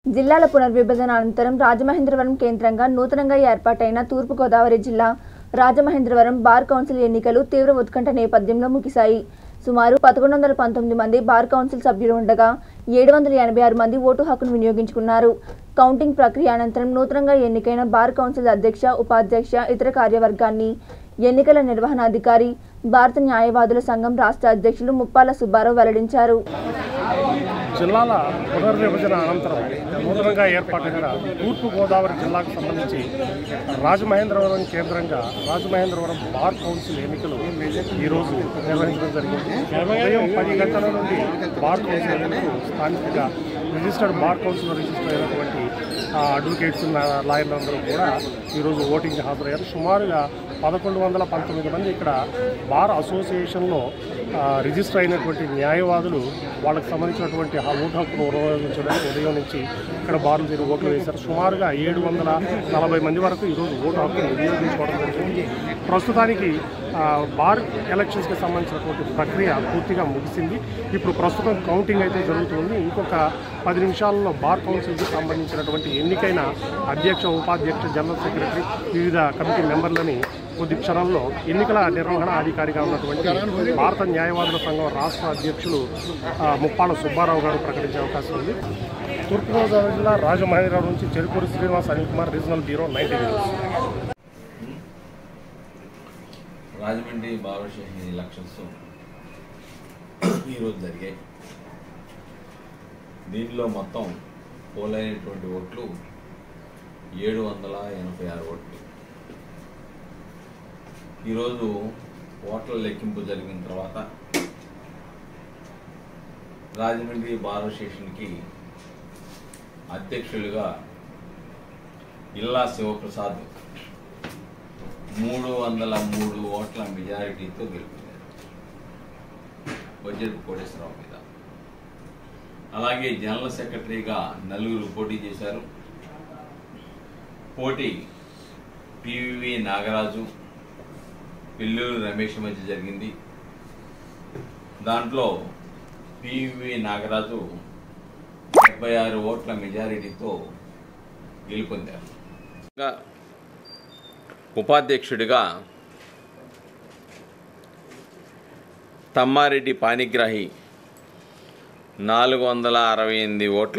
జిల్లాల పునర్విభజన అనంతరం రాజమహేంద్రవరం కేంద్రంగా నూతనంగా ఏర్పాటైన తూర్పుగోదావరి జిల్లా రాజమహేంద్రవరం బార్ కౌన్సిల్ ఎన్నికలు తీవ్ర ఉత్కంఠ నేపథ్యంలో ముగిశాయి సుమారు పదకొండు వందల పంతొమ్మిది మంది బార్ కౌన్సిల్ సభ్యులు ఉండగా ఏడు వందల ఎనభై ఆరు మంది ఓటు హక్కును వినియోగించుకున్నారు కౌంటింగ్ ప్రక్రియ అనంతరం నూతనంగా ఎన్నికైన బార్ కౌన్సిల్ అధ్యక్ష ఉపాధ్యక్ష ఇతర కార్యవర్గాన్ని ఎన్నికల నిర్వహణాధికారి భారత న్యాయవాదుల సంఘం రాష్ట్ర అధ్యక్షులు ముప్పాల సుబ్బారావు వెల్లడించారు జిల్లాల పునర్విభజన అనంతరం నూతనంగా ఏర్పాటైన తూర్పు గోదావరి జిల్లాకు సంబంధించి రాజమహేంద్రవరం కేంద్రంగా రాజమహేంద్రవరం బార్ కౌన్సిల్ ఎన్నికలు ఈరోజు నిర్వహించడం జరిగింది ఉదయం పది గంటల నుండి బార్ కౌన్సిల్ ఎన్నికలు స్థానికంగా రిజిస్టర్డ్ బార్ కౌన్సిల్ రిజిస్టర్ అయినటువంటి ఆ, అడ్వకేట్స్ నా- లాయర్లందరూ కూడా ఈరోజు ఓటింగ్కి హాజరయ్యారు సుమారుగా పదకొండు వందల పంతొమ్మిది మంది ఇక్కడ బార్ అసోసియేషన్లో ఆ, రిజిస్టర్ అయినటువంటి న్యాయవాదులు వాళ్ళకి సంబంధించినటువంటి ఆ ఓటు హక్కును ఉపయోగించడానికి ఉదయం నుంచి ఇక్కడ బార్లు తిరిగి ఓట్లు వేశారు సుమారుగా ఏడు వందల నలభై మంది వరకు ఈరోజు ఓటు హక్కును వినియోగించుకోవడం జరిగింది ప్రస్తుతానికి ఆ, బార్ ఎలక్షన్స్కి సంబంధించినటువంటి ప్రక్రియ పూర్తిగా ముగిసింది ఇప్పుడు ప్రస్తుతం కౌంటింగ్ అయితే జరుగుతుంది ఇంకొక పది నిమిషాల్లో బార్ కౌన్సిల్కి సంబంధించినటువంటి ఎన్నికైన అధ్యక్ష ఉపాధ్యక్ష జనరల్ సెక్రటరీ వివిధ కమిటీ మెంబర్లని కొద్ది క్షణంలో ఎన్నికల నిర్వహణ అధికారిగా ఉన్నటువంటి భారత న్యాయవాదుల సంఘం రాష్ట్ర అధ్యక్షులు ఆ, ముప్పాల సుబ్బారావు గారు ప్రకటించే అవకాశం ఉంది తూర్పుగోదావరి జిల్లా రాజమహేంద్రవరం నుంచి Cherukuru Srinivas Anil Kumar regional bureau ninety news Rajahmundry bar station elections ఈరోజు జరిగాయి దీనిలో మొత్తం పోలైనటువంటి ఓట్లు ఏడు వందల ఎనభై ఆరు ఓట్లు ఈరోజు ఓట్ల లెక్కింపు జరిగిన తర్వాత రాజమండ్రి బార్ స్టేషన్కి అధ్యక్షులుగా ఇల్లా శివప్రసాద్ మూడు వందల మూడు ఓట్ల మెజారిటీతో గెలుపొందారు బడ్జెట్ కోటేశ్వరరావు మీద అలాగే జనరల్ సెక్రటరీగా నలుగురు పోటీ చేశారు పోటీ పివివి నాగరాజు పిల్లూరు రమేష్ మధ్య జరిగింది దాంట్లో పివివి నాగరాజు డెబ్బై ఆరు ఓట్ల మెజారిటీతో గెలుపొందారు ఇంకా ఉపాధ్యక్షుడిగా తమ్మారెడ్డి పానిగ్రాహి నాలుగు వందల అరవై ఎనిమిది ఓట్ల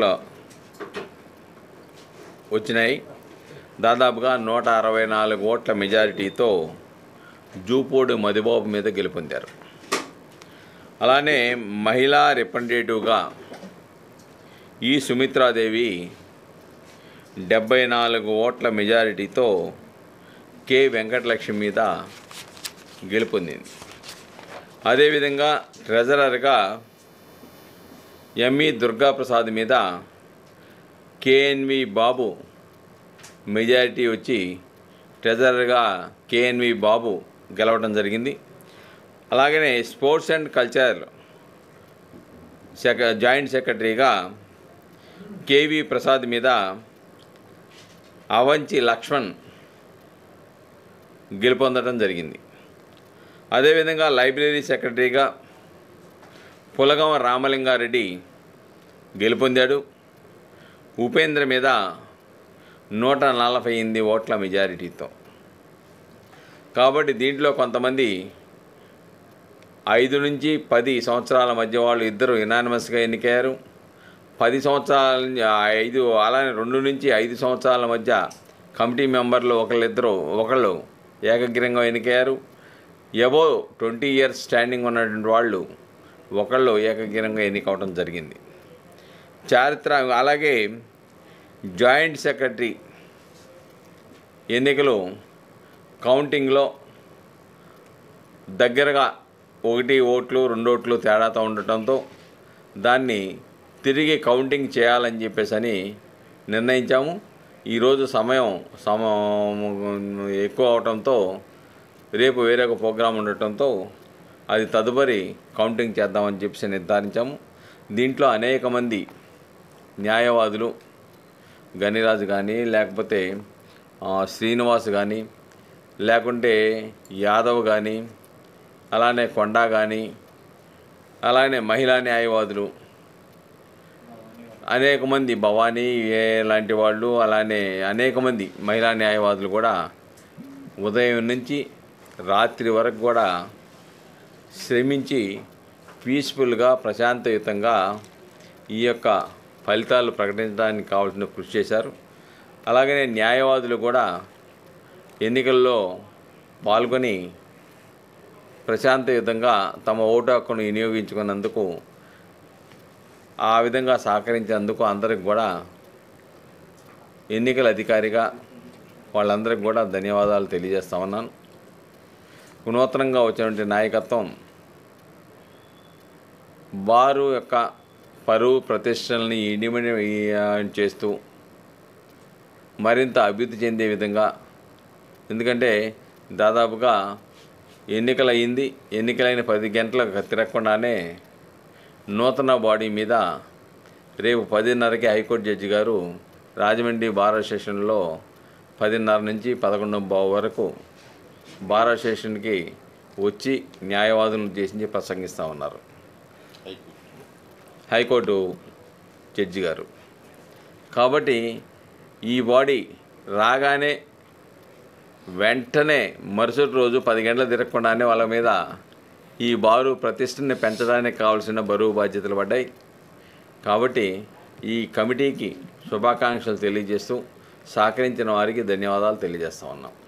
వచ్చినాయి దాదాపుగా నూట అరవై నాలుగు ఓట్ల మెజారిటీతో జూపోడు మదిబాబు మీద గెలుపొందారు అలానే మహిళా రిప్రజెంటేటివ్గా ఈ సుమిత్రాదేవి డెబ్బై నాలుగు ఓట్ల మెజారిటీతో కె వెంకటలక్ష్మి మీద గెలుపొందింది అదేవిధంగా ట్రెజరర్గా ఎంఈ దుర్గాప్రసాద్ మీద కేఎన్వి బాబు మెజారిటీ వచ్చి ట్రెజరర్గా కేఎన్వి బాబు గెలవడం జరిగింది అలాగనే sports and culture sec joint సెక్రటరీగా కేవి ప్రసాద్ మీద అవంచి లక్ష్మణ్ గెలుపొందడం జరిగింది అదేవిధంగా లైబ్రరీ సెక్రటరీగా పులగం రామలింగారెడ్డి గెలుపొందాడు ఉపేంద్ర మీద నూట నలభై ఎనిమిది ఓట్ల మెజారిటీతో కాబట్టి దీంట్లో కొంతమంది ఐదు నుంచి పది సంవత్సరాల మధ్య వాళ్ళు ఇద్దరు ఇనానిమస్గా ఎన్నికయ్యారు పది సంవత్సరాల నుంచి ఐదు అలానే రెండు నుంచి ఐదు సంవత్సరాల మధ్య కమిటీ మెంబర్లు ఒకళ్ళిద్దరు ఒకళ్ళు ఏకగ్రీవంగా ఎన్నికయ్యారు ఎబో ట్వంటీ ఇయర్స్ స్టాండింగ్ ఉన్నటువంటి వాళ్ళు ఒకళ్ళు ఏకగ్రీవంగా ఎన్నికవడం జరిగింది చారిత్ర అలాగే జాయింట్ సెక్రటరీ ఎన్నికలు కౌంటింగ్లో దగ్గరగా ఒకటి ఓట్లు రెండు ఓట్లు తేడాతో ఉండటంతో దాన్ని తిరిగి కౌంటింగ్ చేయాలని చెప్పేసి అని నిర్ణయించాము ఈరోజు సమయం సమ ఎక్కువ అవటంతో రేపు వేరే ఒక ప్రోగ్రాం ఉండటంతో అది తదుపరి కౌంటింగ్ చేద్దామని చెప్పేసి నిర్ధారించాము దీంట్లో అనేక మంది న్యాయవాదులు గనిరాజు కానీ లేకపోతే ఆ, శ్రీనివాస్ కానీ లేకుంటే యాదవ్ కానీ అలానే కొండా కానీ అలానే మహిళా న్యాయవాదులు అనేక మంది భవానీ ఏ లాంటి వాళ్ళు అలానే అనేక మంది మహిళా న్యాయవాదులు కూడా ఉదయం నుంచి రాత్రి వరకు కూడా శ్రమించి పీస్ఫుల్గా ప్రశాంతయుతంగా ఈ యొక్క ఫలితాలు ప్రకటించడానికి కావాల్సిన కృషి చేశారు అలాగనే న్యాయవాదులు కూడా ఎన్నికల్లో పాల్గొని ప్రశాంతయుతంగా తమ ఓటు హక్కును వినియోగించుకున్నందుకు ఆ విధంగా సహకరించినందుకు అందరికి కూడా ఎన్నికల అధికారిగా వాళ్ళందరికీ కూడా ధన్యవాదాలు తెలియజేస్తా ఉన్నాను నూతనంగా వచ్చినటువంటి నాయకత్వం వారు యొక్క పరువు ప్రతిష్టల్ని ఇడిమిడి చేస్తూ మరింత అభివృద్ధి చెందే విధంగా ఎందుకంటే దాదాపుగా ఎన్నికలు అయింది ఎన్నికలైన పది గంటలకు తిరగకుండానే నూతన బాడీ మీద రేపు పదిన్నరకి హైకోర్టు జడ్జి గారు రాజమండ్రి బార్ స్టేషన్లో పదిన్నర నుంచి పదకొండు బావు వరకు బార్ స్టేషన్కి వచ్చి న్యాయవాదులను ఉద్దేశించి ప్రసంగిస్తూ ఉన్నారు హైకోర్టు జడ్జి గారు కాబట్టి ఈ బాడీ రాగానే వెంటనే మరుసటి రోజు పది గంటలు తిరగకుండానే వాళ్ళ మీద ఈ బారు ప్రతిష్టని పెంచడానికి కావాల్సిన బరువు బాధ్యతలు పడ్డాయి కాబట్టి ఈ కమిటీకి శుభాకాంక్షలు తెలియజేస్తూ సహకరించిన వారికి ధన్యవాదాలు తెలియజేస్తా ఉన్నాం